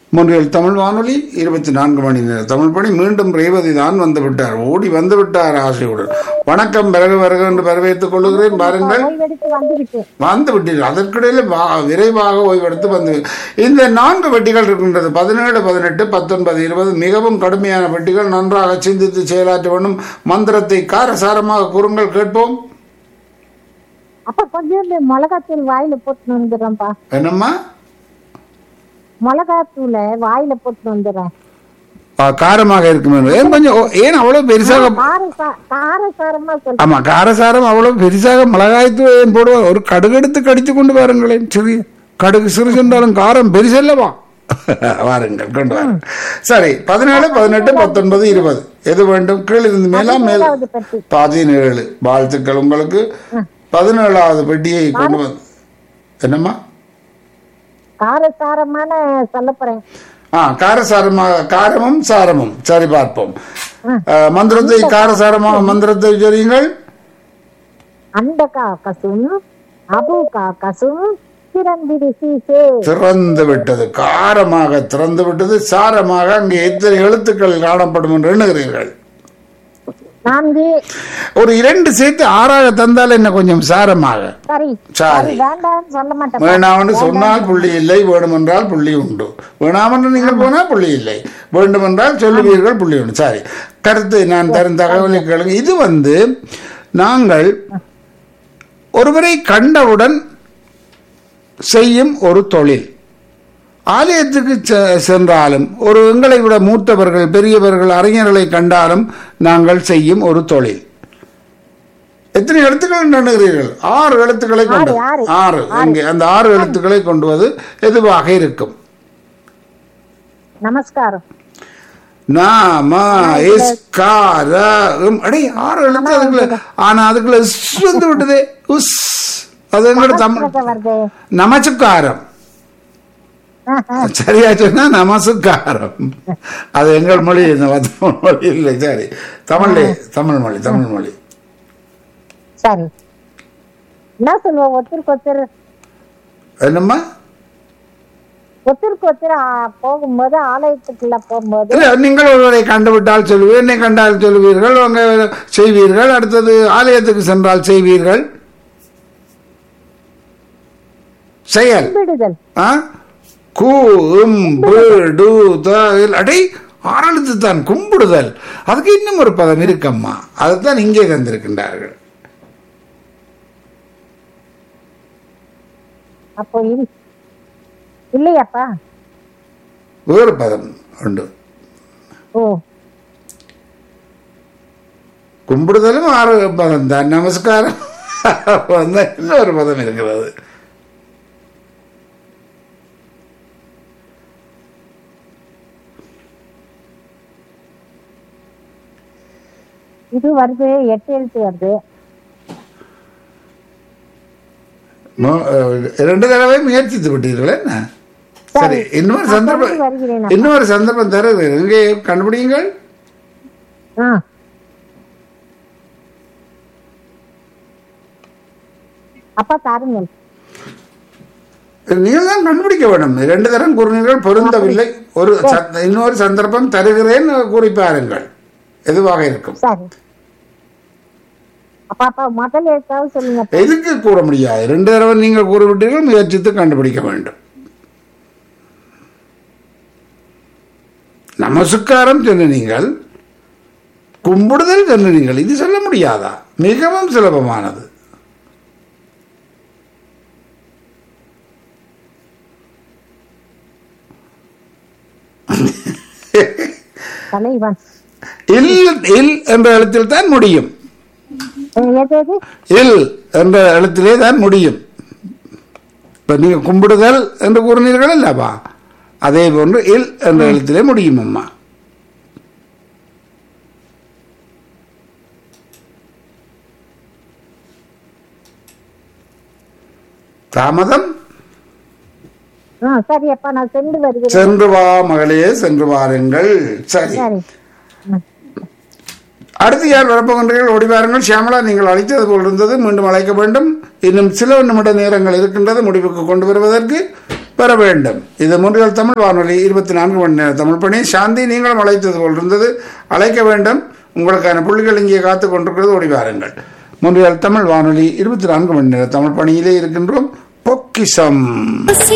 மூன்றில் தமிழ் வானொலி இருபத்தி நான்கு மணி நேர தமிழ் பணி மீண்டும் ரேவதி தான் வந்து விட்டார் ஓடி வந்து விட்டார் ஆசையுடன் வணக்கம் பிறகு வருக என்று வரவேற்றுக் கொள்கிறேன் பாருங்கள் ஓய்வெடுத்து வந்துவிட்டு வந்து விட்டீர்கள் அதற்கிடையில வா- விரைவாக ஓய்வெடுத்து வந்து இந்த நான்கு வெட்டிகள் இருக்கின்றது பதினேழு பதினெட்டு பத்தொன்பது இருபது மிகவும் கடுமையான வெட்டிகள் நன்றாக சிந்தித்து செயலாற்ற வேண்டும் மந்திரத்தை காரசாரமாக கூறுங்கள் கேட்போம் அப்ப கொஞ்சோண்டு மிளகாத்தூள் வாயில போட்டு வந்துடுறேன்ப்பா என்னம்மா மிளகாத்தூளை வாயில போட்டு வந்துடுறேன் ஆ, காரமாக இருக்கும் என்று. ஏன் கொஞ்சம் ஓ, ஏன் அவ்வளவு பெருசாக காரம் சா- காரசாரமா சொல்லு ஆமா காரசாரம் அவ்வளவு பெருசாக மிளகாய்த்து ஏன் போடுவார் ஒரு கடுகெடுத்து கடித்து கொண்டு வாருங்களேன் சிறிய கடுகு சிறு சென்றாலும் காரம் பெருசல்லவா வாருங்கள் கொண்டு வாருங்கள் சரி பதினேழு பதினெட்டு பத்தொன்பது இருபது எது வேண்டும் கீழிருந்து மேலா மேல் பதினேழாவது பெட்டி பதினேழு வாழ்த்துக்கள் உங்களுக்கு பதினேழாவது பெட்டியை கொண்டு வந்து என்னம்மா காரசாரமான சொல்ல போறேன் ஆ காரசாரமாக காரமும் சாரமும் சரி பார்ப்போம் ஆ, மந்திரத்தை காரசாரமாக மந்திரத்தை சொல்லுங்கள் அந்த காக்கசும் அபு காக்கசும் திறந்திரு சீசே திறந்து விட்டது காரமாக திறந்து விட்டது சாரமாக அங்கே எத்தனை எழுத்துக்கள் காணப்படும் என்று எண்ணுகிறீர்கள் நான்கு ஒரு இரண்டு சேர்த்து ஆறாக தந்தால் என்ன கொஞ்சம் சாரமாக சரி சரி. சரி வேண்டாம்னு சொல்ல மாட்டேன் வேணாமென்று சொன்னால் புள்ளி இல்லை வேணுமென்றால் புள்ளி உண்டு வேணாமென்று நீங்கள் போனால் புள்ளி இல்லை வேண்டுமென்றால் சொல்லுவீர்கள் புள்ளி உண்டு சரி கருத்து நான் தரும் தகவலை கேளுங்க இது வந்து நாங்கள் ஒருவரை கண்டவுடன் செய்யும் ஒரு தொழில் ஆலயத்துக்கு செ- சென்றாலும் ஒரு எங்களை விட மூத்தவர்கள் பெரியவர்கள் அறிஞர்களை கண்டாலும் நாங்கள் செய்யும் ஒரு தொழில் எத்தனை எழுத்துக்கள் எண்ணுகிறீர்கள் ஆறு எழுத்துக்களை கொண்டு ஆறு. ஆறு இங்கே அந்த ஆறு எழுத்துக்களை கொண்டு வந்து எதுவாக இருக்கும் நமஸ்காரம் நாம இஸ்கார உம். அடே ஆறு எழுத்து அதுக்குள்ள ஆனா அதுக்குள்ள இஸ் வந்து விட்டதே உஸ் அது எங்களோட தமிழ் வருது நமச்சுக்காரம் சரியா சொன்னா நமசுக்காரம் அது எங்கள் மொழி இந்த தமிழ் மொழி இல்லை சரி தமிழ்ல தமிழ் மொழி தமிழ் மொழி சரி என்ன சொல்லுவோம் ஒருத்தருக்கு ஒருத்தர் என்னம்மா ஒருத்தருக்கு ஒருத்தர் ஆ, போகும்போது ஆலயத்துக்குள்ள போகும்போது இல்ல நீங்கள் ஒருவரை கண்டுவிட்டால் சொல்லுவீர்கள் என்னை கண்டால் சொல்லுவீர்கள் உங்க செய்வீர்கள் அடுத்தது ஆலயத்துக்கு சென்றால் செய்வீர்கள் செயல் விடுதல் ஆ? கு இம், பு, டு, த, இல். அடே ஆறெழுத்து தான் கும்பிடுதல் அதுக்கு இன்னும் ஒரு பதம் இருக்கம்மா அதைத்தான் இங்கே தந்திருக்கின்றார்கள் அப்போ இல்- இல்லையாப்பா வேறு பதம் உண்டு ஓ கும்பிடுதலும் ஆறு பதம் தான் நமஸ்காரம் வந்து இன்னொரு பதம் இருக்கிறது இது வருது எட்டு எழுத்து வருது மோ- அஹ், இரண்டு தடவை முயற்சித்து விட்டீர்கள் என்ன சரி இன்னொரு நான் சந்தர்ப்பம் கொண்டு வருகிறேன் இன்னொரு சந்தர்ப்பம் தருகிறேன் இங்கே கண்டுபிடிங்கள் ஆ அப்பா தாருங்கள் நீங்கள் தான் கண்டுபிடிக்க வேண்டும் இரண்டு தரம் கூறினீர்கள் பொருந்தவில்லை ஒரு சந்த- இன்னொரு சந்தர்ப்பம் தருகிறேன் கூறி பாருங்கள் எதுவாக இருக்கும் சரி அப்பா அப்பா முதல் எழுத்தாவது சொல்லுங்க எதுக்கு கூற முடியாது ரெண்டு தடவை நீங்கள் கூறிவிட்டீர்கள் முயற்சித்து கண்டுபிடிக்க வேண்டும் நமஸ்காரம் சொன்னீங்கள் கும்பிடுதல் சொன்னீங்கள் இது சொல்ல முடியாதா மிகவும் சுலபமானது தலைவன் இல் இல் என்ற எழுத்தில் தான் முடியும் அஹ் எது எது இல் என்ற எழுத்திலே தான் முடியும் இப்ப நீங்க கும்பிடுதல் என்று கூறினீர்கள் அல்லவா அதே போன்று இல் என்ற எழுத்திலே முடியும் அம்மா தாமதம் ஆ சரி அப்பா நான் சென்று வருகிறேன் சென்று வா மகளே சென்று வாருங்கள் சரி சரி ம். அடுத்து யார் வரப்போகின்றீர்கள் ஓடி வாருங்கள் ஷியாமலா நீங்கள் அழைத்தது போல் இருந்தது மீண்டும் அழைக்க வேண்டும் இன்னும் சில நிமிட நேரங்கள் இருக்கின்றது முடிவுக்கு கொண்டு வருவதற்கு பெற வேண்டும் இது முன்றியல் தமிழ் வானொலி இருபத்தி நான்கு மணி நேர தமிழ் பணி சாந்தி நீங்களும் அழைத்தது போல் இருந்தது அழைக்க வேண்டும் உங்களுக்கான புள்ளிகள் இங்கே காத்து கொண்டிருக்கிறது ஓடி வாருங்கள் முன்றியல் தமிழ் வானொலி இருபத்தி நான்கு மணி நேர தமிழ் பணியிலே இருக்கின்றோம் பொக்கிசம்